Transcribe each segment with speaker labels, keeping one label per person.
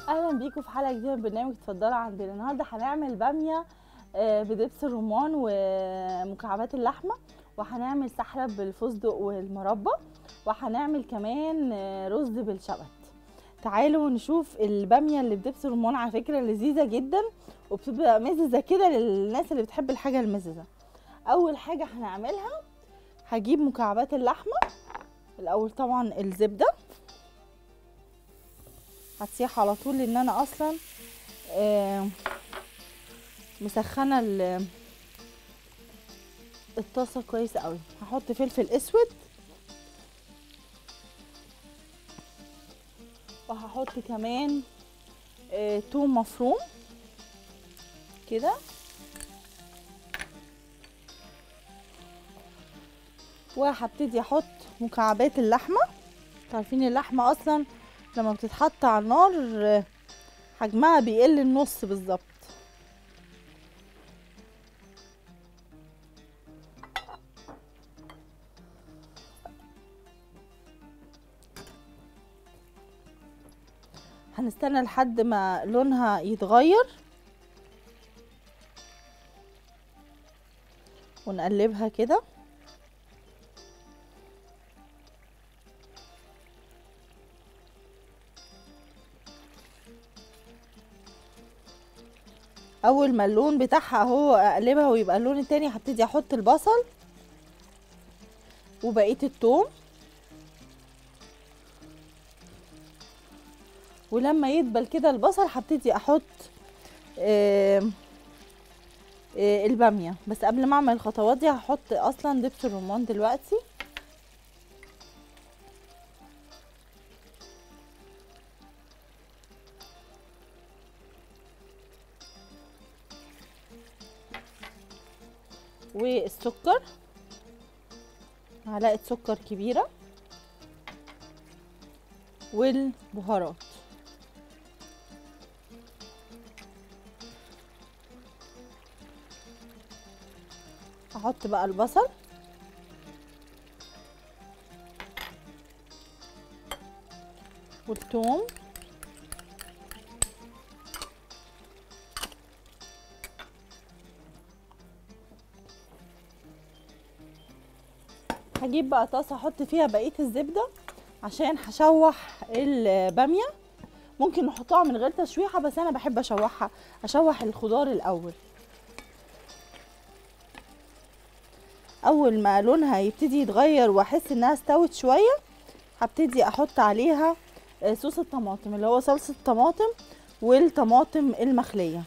Speaker 1: اهلا بيكم في حلقه جديده من برنامج اتفضلوا عندنا النهارده هنعمل باميه آه، بدبس الرمان ومكعبات اللحمه وهنعمل سحلب بالفستق والمربى وهنعمل كمان آه، رز بالشبت تعالوا نشوف الباميه اللي بدبس الرمان على فكره لذيذه جدا وبتبقى مززه كده للناس اللي بتحب الحاجه المززه اول حاجه هنعملها هجيب مكعبات اللحمه الاول طبعا الزبده هتسيح على طول لان انا اصلا آه، مسخنه ال- الطاسه كويس قوي هحط فلفل اسود وهحط كمان آه، توم مفروم كده وهبتدي احط مكعبات اللحمه عارفين اللحمه اصلا لما بتتحط على النار آه، حجمها بيقل النص بالظبط هنستنى لحد ما لونها يتغير ونقلبها كده اول ما اللون بتاعها اهو اقلبها ويبقى اللون التاني هبتدي احط البصل وبقيه التوم ولما يدبل كده البصل هبتدي احط آه آه الباميه بس قبل ما اعمل الخطوات دي هحط اصلا دبس الرمان دلوقتي والسكر معلقه سكر كبيره والبهارات هحط بقى البصل والثوم هجيب بقى طاسه احط فيها بقيه الزبده عشان هشوح الباميه ممكن نحطها من غير تشويحه بس انا بحب اشوحها اشوح الخضار الاول اول ما لونها يبتدي يتغير واحس انها استوت شويه هبتدي احط عليها آه، صوص الطماطم اللي هو صلصه الطماطم والطماطم المخليه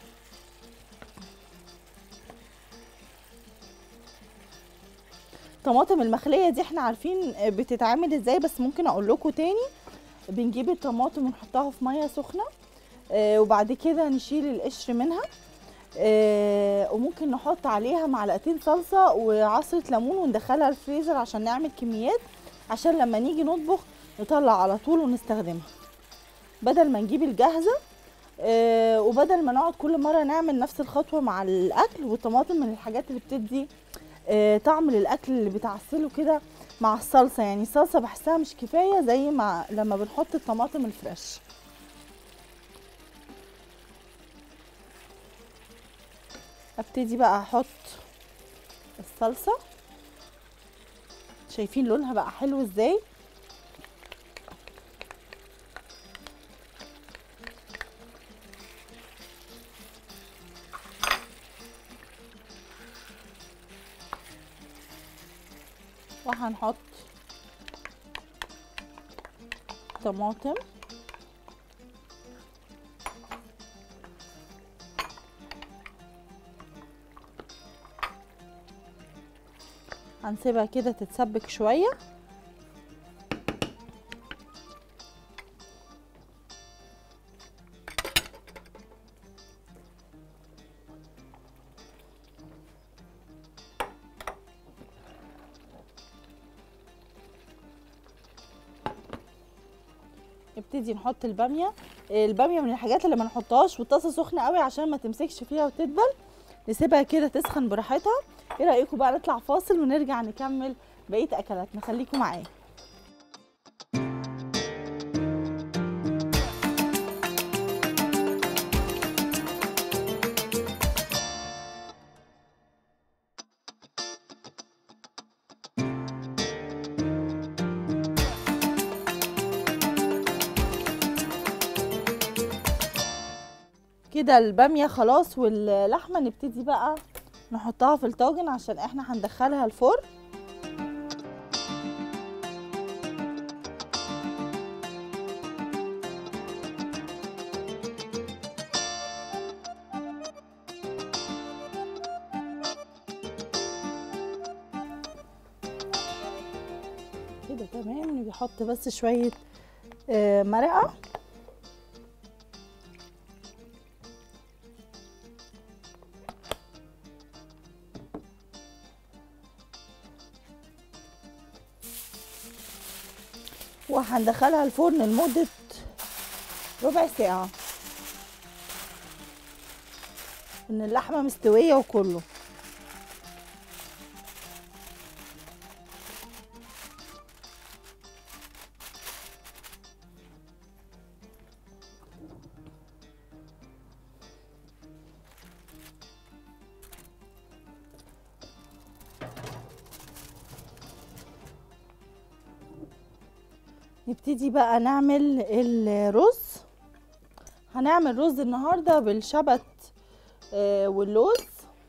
Speaker 1: الطماطم المخليه دي احنا عارفين بتتعمل ازاي بس ممكن اقول لكم تاني بنجيب الطماطم ونحطها في ميه سخنه آه، وبعد كده نشيل القشر منها آه، وممكن نحط عليها معلقتين صلصه وعصره ليمون وندخلها الفريزر عشان نعمل كميات عشان لما نيجي نطبخ نطلع على طول ونستخدمها بدل ما نجيب الجاهزه آه، وبدل ما نقعد كل مره نعمل نفس الخطوه مع الاكل والطماطم من الحاجات اللي بتدي آه، طعم للاكل اللي بتعسله كده مع الصلصه يعني الصلصه بحسها مش كفايه زي ما لما بنحط الطماطم الفريش ابتدي بقى احط الصلصه شايفين لونها بقى حلو ازاي وهنحط طماطم هنسيبها كده تتسبك شوية نبتدي نحط الباميه الباميه من الحاجات اللي ما نحطهاش والطاسه سخنه قوي عشان ما تمسكش فيها وتدبل نسيبها كده تسخن براحتها ايه رايكم بقى نطلع فاصل ونرجع نكمل بقيه اكلاتنا خليكم معايا كده الباميه خلاص واللحمه نبتدي بقى نحطها في الطاجن عشان احنا هندخلها الفرن كده تمام بيحط بس شويه آه، مرقه وهندخلها الفرن لمدة ربع ساعة ان اللحمة مستوية وكله نبتدي بقى نعمل الرز هنعمل رز النهارده بالشبت آه، واللوز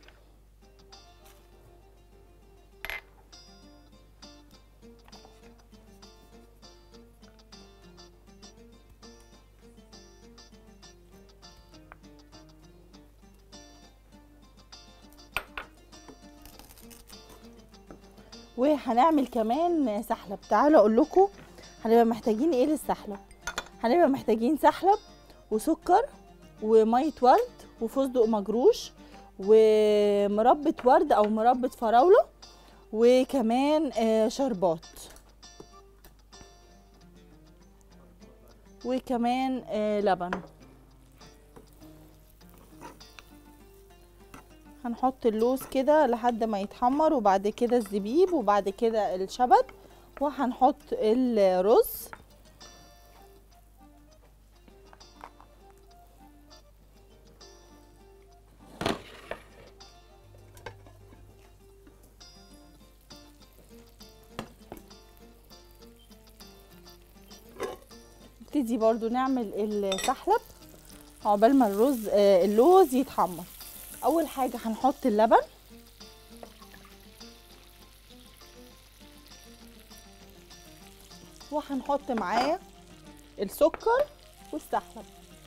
Speaker 1: وهنعمل كمان سحلب تعالوا اقول لكم هنبقى محتاجين ايه للسحلب هنبقى محتاجين سحلب وسكر وميه ورد وفستق مجروش ومربى ورد او مربى فراوله وكمان آه، شربات وكمان آه، لبن هنحط اللوز كده لحد ما يتحمر وبعد كده الزبيب وبعد كده الشبت وهنحط الرز نبتدي برضو نعمل السحلب عقبال ما الرز آه، اللوز يتحمر اول حاجه هنحط اللبن وهنحط معاه السكر والسحلب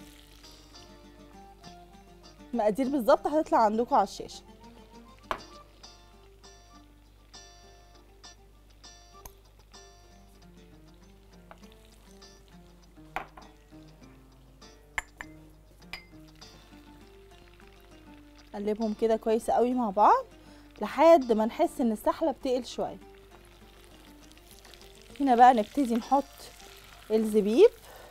Speaker 1: مقادير بالظبط هتطلع عندكم على الشاشه نقلبهم كده كويس قوي مع بعض لحد ما نحس ان السحلب تقل شويه هنا بقى نبتدي نحط الزبيب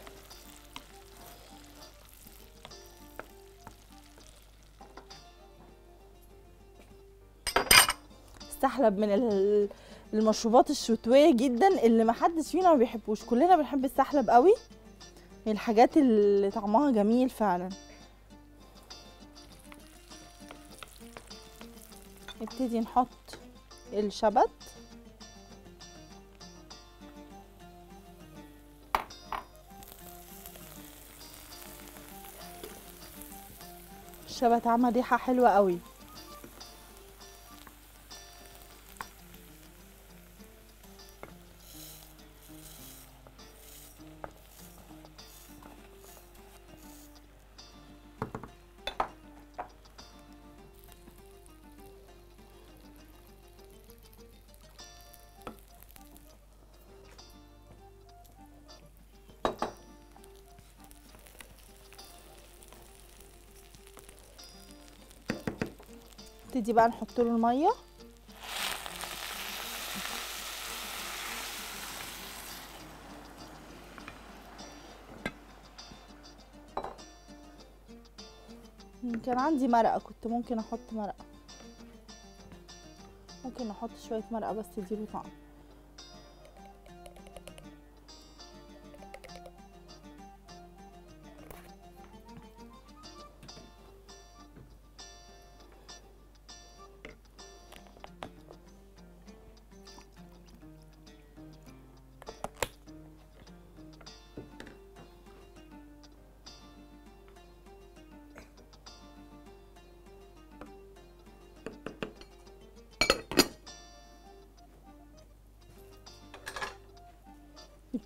Speaker 1: السحلب من ال- المشروبات الشتويه جدا اللي محدش فينا ما بيحبوش كلنا بنحب السحلب قوي من الحاجات اللي طعمها جميل فعلا نبتدي نحط الشبت الشبت عمل ريحة حلوة قوي نبتدي بقى نحط له الميه مم، كان عندي مرقه كنت ممكن احط مرقه ممكن احط شويه مرقه بس تديله طعم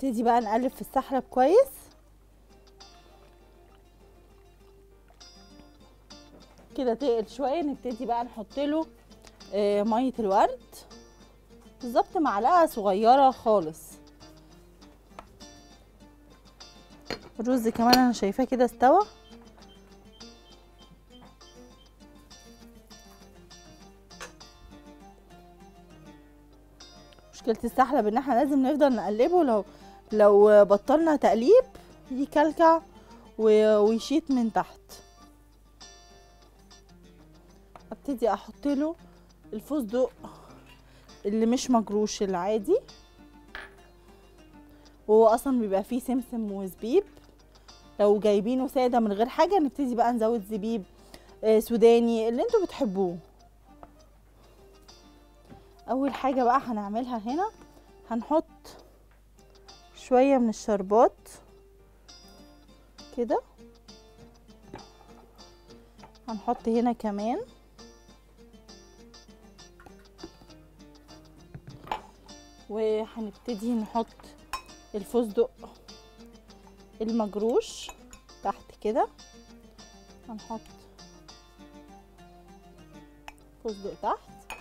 Speaker 1: نبتدي بقى نقلب في السحلب كويس كده تقل شويه نبتدي بقى نحط له آه، ميه الورد بالظبط معلقه صغيره خالص الرز كمان انا شايفاه كده استوى مشكله السحلب ان احنا لازم نفضل نقلبه لو لو بطلنا تقليب يكلكع و- ويشيط من تحت ابتدي احط له الفستق اللي مش مجروش العادي وهو اصلا بيبقى فيه سمسم وزبيب لو جايبينه ساده من غير حاجه نبتدي بقى نزود زبيب آه، سوداني اللي انتوا بتحبوه اول حاجه بقى هنعملها هنا هنحط شويه من الشربات كده هنحط هنا كمان وهنبتدي نحط الفستق المجروش تحت كده هنحط فستق تحت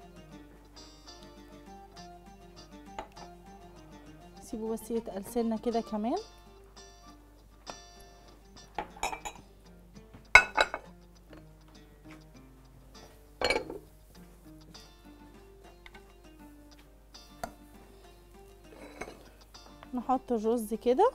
Speaker 1: سيبه بس يتقل سنه كده كمان نحط الرز كده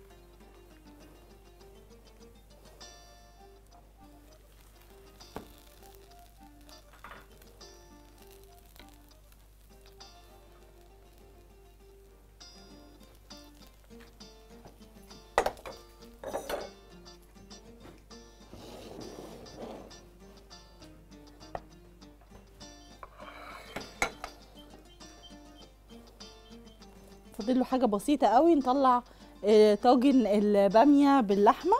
Speaker 1: فاضل له حاجه بسيطه قوي نطلع آه، طاجن الباميه باللحمه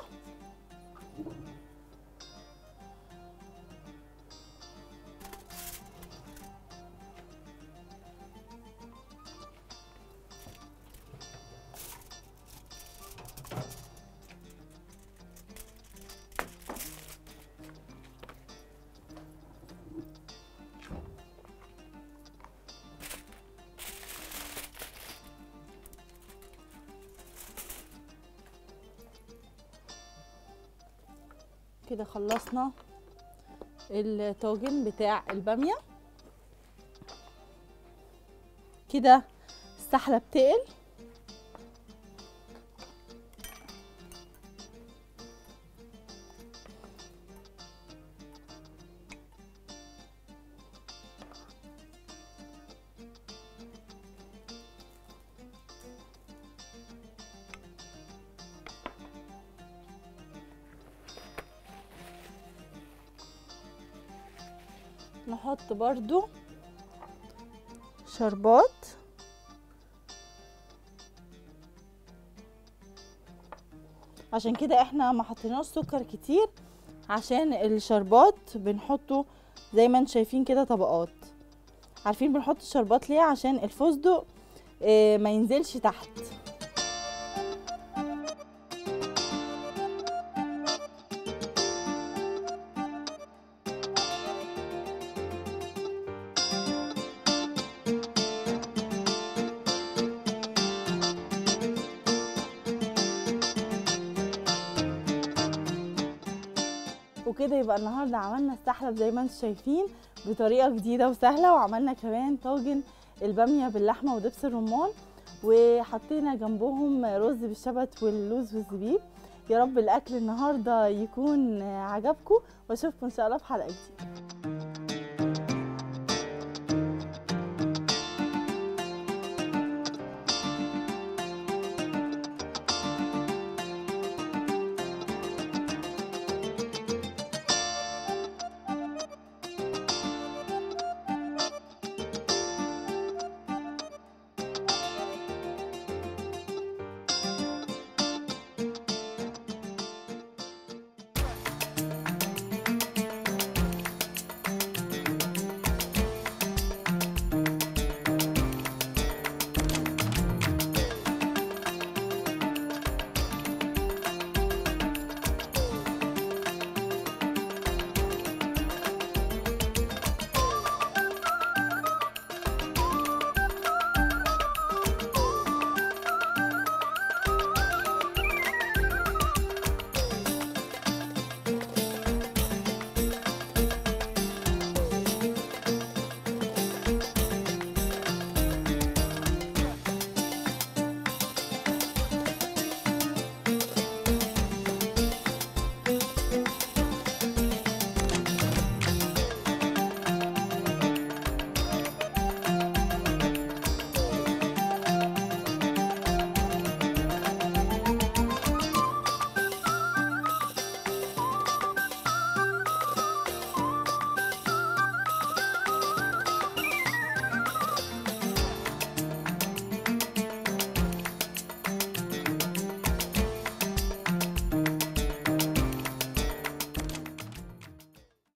Speaker 1: كده خلصنا الطاجن بتاع الباميه كده السحلب تقل نحط برضو شربات عشان كده احنا ما حطيناش سكر كتير عشان الشربات بنحطه زي ما انتم شايفين كده طبقات عارفين بنحط الشربات ليه عشان الفستق آه، ما ينزلش تحت وكده يبقى النهارده عملنا السحلب زي ما انتم شايفين بطريقه جديده وسهله وعملنا كمان طاجن الباميه باللحمه ودبس الرمان وحطينا جنبهم رز بالشبت واللوز والزبيب يا رب الاكل النهارده يكون عجبكم واشوفكم ان شاء الله في حلقه جديده